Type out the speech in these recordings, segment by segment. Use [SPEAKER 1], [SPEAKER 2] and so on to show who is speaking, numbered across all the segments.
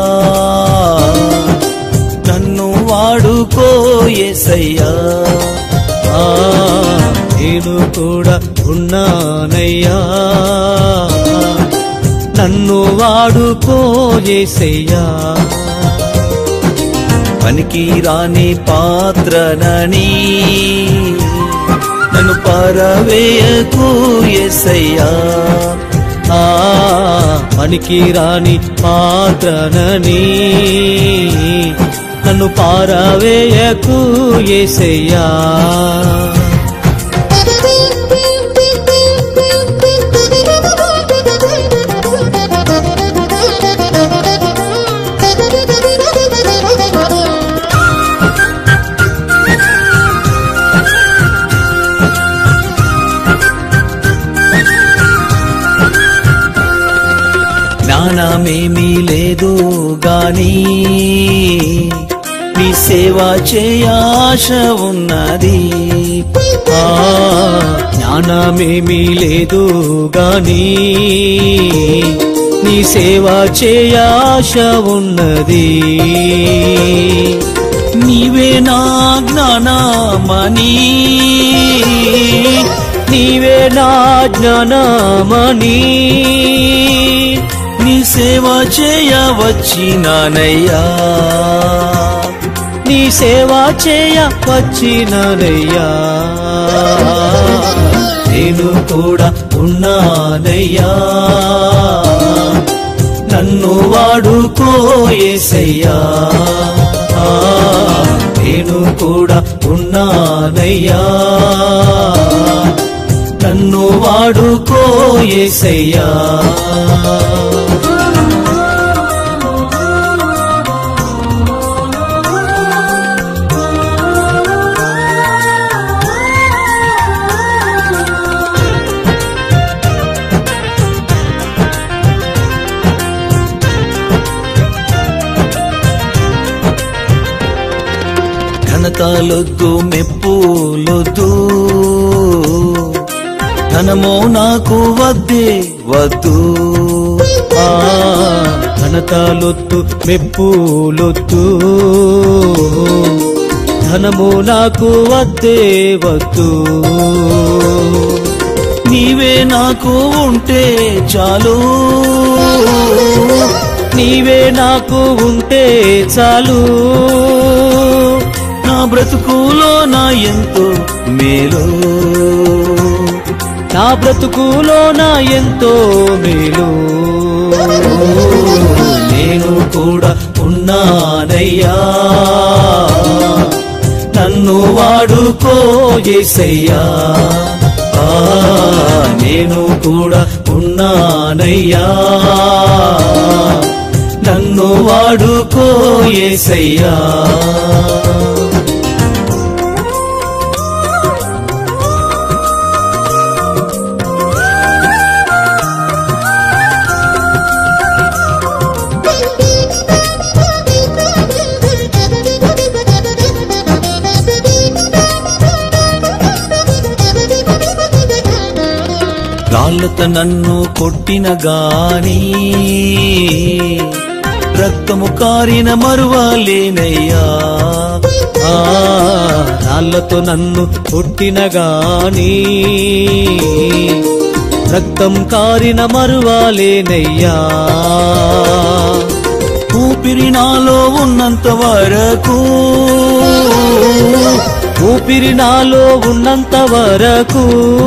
[SPEAKER 1] నన్ను వాడుకో ఏసయ్యా ఆ, నేను కూడా ఉన్నానయ్యా నన్ను వాడుకో ఏసయ్యా పనికి రాని పాత్రనని నన్ను పరవేయకు ఎసయ్యా ఆ పనికి రాని పాత్రనని నన్ను పారవేయకు ఎసయ్యా జ్ఞానమేమీ లేదు గాని నీ సేవ చేయాశ ఉన్నది ఆ జ్ఞానమేమీ లేదు గాని నీ సేవ చేయాశ ఉన్నది నీవే నా జ్ఞానమని నీవే నా జ్ఞానమని నీ సేవ చేయవచ్చినానయ్యా నీ సేవ చేయ వచ్చినానయ్యా నేను కూడా ఉన్నానయ్యా నన్ను వాడుకో ఏసయ్యా ఆ, నేను కూడా ఉన్నానయ్యా నన్ను వాడుకో ఏసయ్యా ఘనతలొద్దు మెప్పులొద్దు ధనమో నాకు వద్దే వద్దు ఆ ఘనతలొద్దు మెప్పులొద్దు ధనము నాకు వద్దే వద్దు నీవే నాకు ఉంటే చాలు నీవే నాకు ఉంటే చాలు నా బ్రతుకులో నా ఎంతో మేలు నా బ్రతుకులో నా ఎంతో మేలు నేను కూడా ఉన్నానయ్యా నన్ను వాడుకో ఏసయ్యా ఆ, నేను కూడా ఉన్నానయ్యా నన్ను వాడుకో ఏసయ్యా రాళ్ళతో నన్ను కొట్టిన గాని రక్తము కారిన మరువలేనయ్యా ఆ, రాళ్ళతో నన్ను కొట్టిన గాని రక్తం కారిన మరువలేనయ్యా ఊపిరి నాలో ఉన్నంత వరకు ఊపిరి నాలో ఉన్నంత వరకు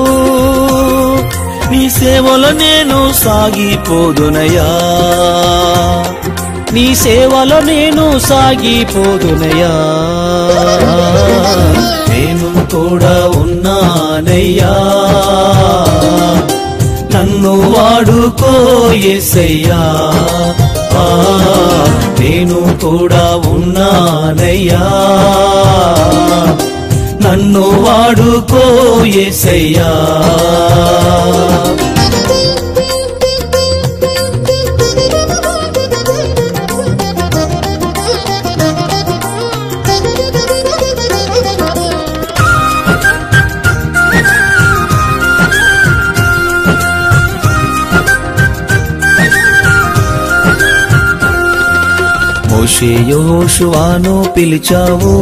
[SPEAKER 1] నీ సేవలో నేను సాగిపోదునయా నీ సేవలో నేను సాగిపోదునయా నేను కూడా ఉన్నానయ్యా నన్ను వాడుకో ఎసయ్యా ఆ, నేను కూడా ఉన్నానయ్యా నన్ను వాడుకో ఎసయ్యా మోషే యోషువాను పిలిచావు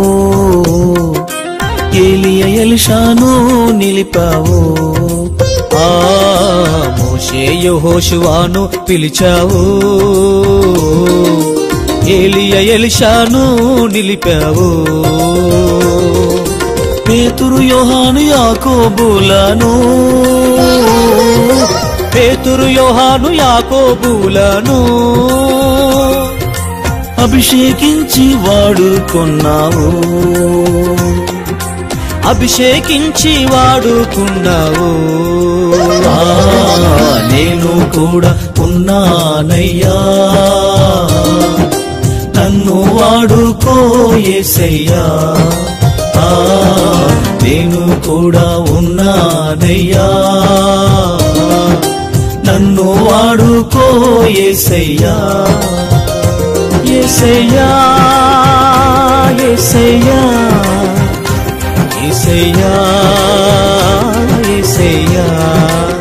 [SPEAKER 1] ఏలియ ఎలిషాను నిలిపావు ఆ మోషే యెహోషువాను పిలిచావు ఏలియ ఎలిషాను నిలిపావు పేతురు యోహాను యాకోబులను పేతురు యోహాను యాకోబులను అభిషేకించి వాడుకున్నావు అభిషేకించి వాడుకున్నావు ఆ, నేను కూడా ఉన్నానయ్యా నన్ను వాడుకో యేసయ్యా ఆ, నేను కూడా ఉన్నానయ్యా నన్ను వాడుకో యేసయ్యా యేసయ్యా యేసయ్యా యేసయ్యా యేసయ్యా